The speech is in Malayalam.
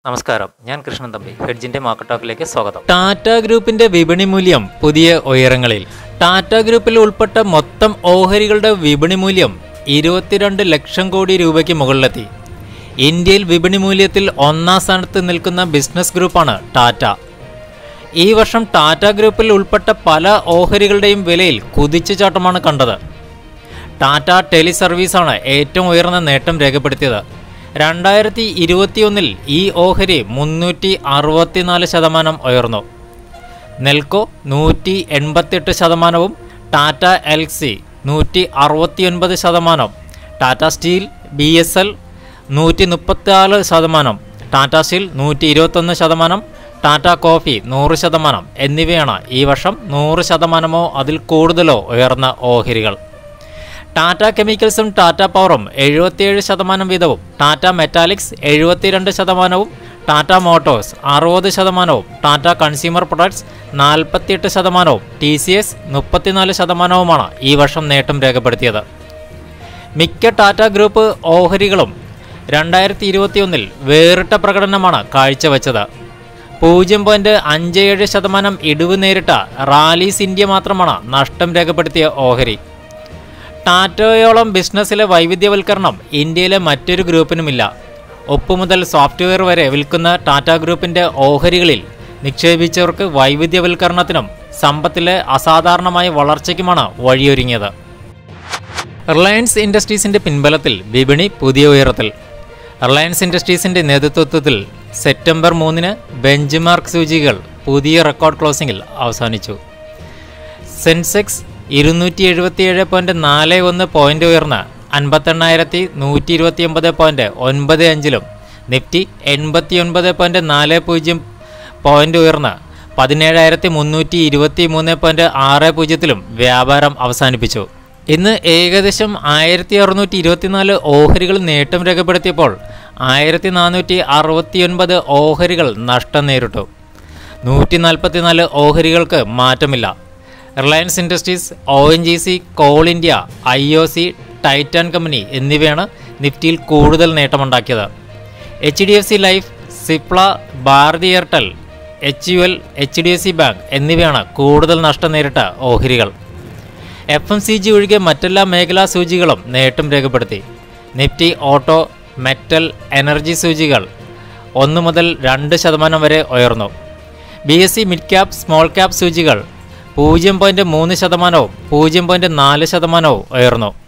നമസ്കാരം ഞാൻ കൃഷ്ണൻ തമ്പി ഹെഡ്ജിന്റെ മാർക്കറ്റ് ടോക്കിലേക്ക് സ്വാഗതം ടാറ്റ ഗ്രൂപ്പിന്റെ വിപണി മൂല്യം പുതിയ ഉയരങ്ങളിൽ ടാറ്റ ഗ്രൂപ്പിൽ ഉൾപ്പെട്ട മൊത്തം ഓഹരികളുടെ വിപണി മൂല്യം ഇരുപത്തിരണ്ട് ലക്ഷം കോടി രൂപയ്ക്ക് മുകളിലെത്തി ഇന്ത്യയിൽ വിപണി മൂല്യത്തിൽ ഒന്നാം സ്ഥാനത്ത് നിൽക്കുന്ന ബിസിനസ് ഗ്രൂപ്പാണ് ടാറ്റ ഈ വർഷം ടാറ്റ ഗ്രൂപ്പിൽ ഉൾപ്പെട്ട പല ഓഹരികളുടെയും വിലയിൽ കുതിച്ചുചാട്ടമാണ് കണ്ടത് ടാറ്റ ടെലി സർവീസാണ് ഏറ്റവും ഉയർന്ന നേട്ടം രേഖപ്പെടുത്തിയത് രണ്ടായിരത്തി ഇരുപത്തിയൊന്നിൽ ഈ ഓഹരി മുന്നൂറ്റി അറുപത്തിനാല് ശതമാനം ഉയർന്നു നെൽക്കോ നൂറ്റി എൺപത്തിയെട്ട് ശതമാനവും ടാറ്റ എൽ സി നൂറ്റി അറുപത്തിയൊൻപത് ശതമാനം Tata steel B S L നൂറ്റി മുപ്പത്തിനാല് ശതമാനം ടാറ്റ സ്റ്റീൽ നൂറ്റി ഇരുപത്തൊന്ന് ശതമാനം ടാറ്റ കോഫി നൂറ് ശതമാനം എന്നിവയാണ് ഈ വർഷം നൂറ് ശതമാനമോ അതിൽ കൂടുതലോ ഉയർന്ന ഓഹരികൾ ടാറ്റ കെമിക്കൽസും ടാറ്റ പവറും എഴുപത്തിയേഴ് ശതമാനം വീതവും ടാറ്റ മെറ്റാലിക്സ് എഴുപത്തിരണ്ട് ശതമാനവും ടാറ്റ മോട്ടോഴ്സ് അറുപത് ശതമാനവും ടാറ്റ കൺസ്യൂമർ പ്രൊഡക്ട്സ് നാൽപ്പത്തിയെട്ട് ശതമാനവും ടി സി എസ് മുപ്പത്തിനാല് ശതമാനവുമാണ് ഈ വർഷം നേട്ടം രേഖപ്പെടുത്തിയത് മിക്ക ടാറ്റ ഗ്രൂപ്പ് ഓഹരികളും രണ്ടായിരത്തി ഇരുപത്തിയൊന്നിൽ വേറിട്ട പ്രകടനമാണ് കാഴ്ചവെച്ചത് പൂജ്യം പോയിന്റ് അഞ്ച് ഏഴ് ശതമാനം ഇടിവ് നേരിട്ട റാലീസ് ഇന്ത്യ മാത്രമാണ് നഷ്ടം രേഖപ്പെടുത്തിയ ഓഹരി ടാറ്റയോളം ബിസിനസ്സിലെ വൈവിധ്യവൽക്കരണം ഇന്ത്യയിലെ മറ്റൊരു ഗ്രൂപ്പിനുമില്ല ഒപ്പ് മുതൽ സോഫ്റ്റ്വെയർ വരെ വിൽക്കുന്ന ടാറ്റ ഗ്രൂപ്പിന്റെ ഓഹരികളിൽ നിക്ഷേപിച്ചവർക്ക് വൈവിധ്യവൽക്കരണത്തിനും സമ്പത്തിലെ അസാധാരണമായ വളർച്ചയ്ക്കുമാണ് വഴിയൊരുങ്ങിയത് റിലയൻസ് ഇൻഡസ്ട്രീസിന്റെ പിൻബലത്തിൽ വിപണി പുതിയ ഉയരത്തിൽ റിലയൻസ് ഇൻഡസ്ട്രീസിന്റെ നേതൃത്വത്തിൽ സെപ്റ്റംബർ മൂന്നിന് ബെഞ്ച് മാർക്ക് സൂചികകൾ പുതിയ റെക്കോർഡ് ക്ലോസിംഗിൽ അവസാനിച്ചു സെൻസെക്സ് ഇരുന്നൂറ്റി എഴുപത്തിയേഴ് പോയിന്റ് നാല് ഒന്ന് പോയിന്റ് ഉയർന്ന് അൻപത്തെണ്ണായിരത്തി നൂറ്റി ഇരുപത്തി ഒമ്പത് പോയിന്റ് ഒൻപത് അഞ്ചിലും നിഫ്റ്റി എൺപത്തി ഒൻപത് പോയിന്റ് നാല് പൂജ്യം പോയിന്റ് ഉയർന്ന് പതിനേഴായിരത്തി മുന്നൂറ്റി ഇരുപത്തി മൂന്ന് പോയിന്റ് ആറ് പൂജ്യത്തിലും വ്യാപാരം അവസാനിപ്പിച്ചു ഇന്ന് ഏകദേശം ആയിരത്തി അറുന്നൂറ്റി ഇരുപത്തിനാല് ഓഹരികൾ നേട്ടം രേഖപ്പെടുത്തിയപ്പോൾ ആയിരത്തി നാനൂറ്റി അറുപത്തിയൊൻപത് ഓഹരികൾ നഷ്ടം നേരിട്ടു നൂറ്റി നാൽപ്പത്തിനാല് ഓഹരികൾക്ക് മാറ്റമില്ല Reliance industries O N G C coal India I O C Titan company എന്നിവയാണ് നിഫ്റ്റിയിൽ കൂടുതൽ നേട്ടമുണ്ടാക്കിയത് H D F C life Cipla Bharti Airtel H U L H D F C bank എന്നിവയാണ് കൂടുതൽ നഷ്ടം നേരിട്ട ഓഹരികൾ എഫ് എം സി ജി ഒഴികെ മറ്റെല്ലാ മേഖലാ സൂചികളും നേട്ടം രേഖപ്പെടുത്തി നിഫ്റ്റി ഓട്ടോ മെറ്റൽ എനർജി സൂചികൾ ഒന്ന് മുതൽ രണ്ട് ശതമാനം വരെ ഉയർന്നു B S E mid cap small cap സൂചികൾ പൂജ്യം പോയിൻറ്റ് മൂന്ന് ശതമാനവും പൂജ്യം പോയിൻറ്റ് നാല് ശതമാനവും ഉയർന്നു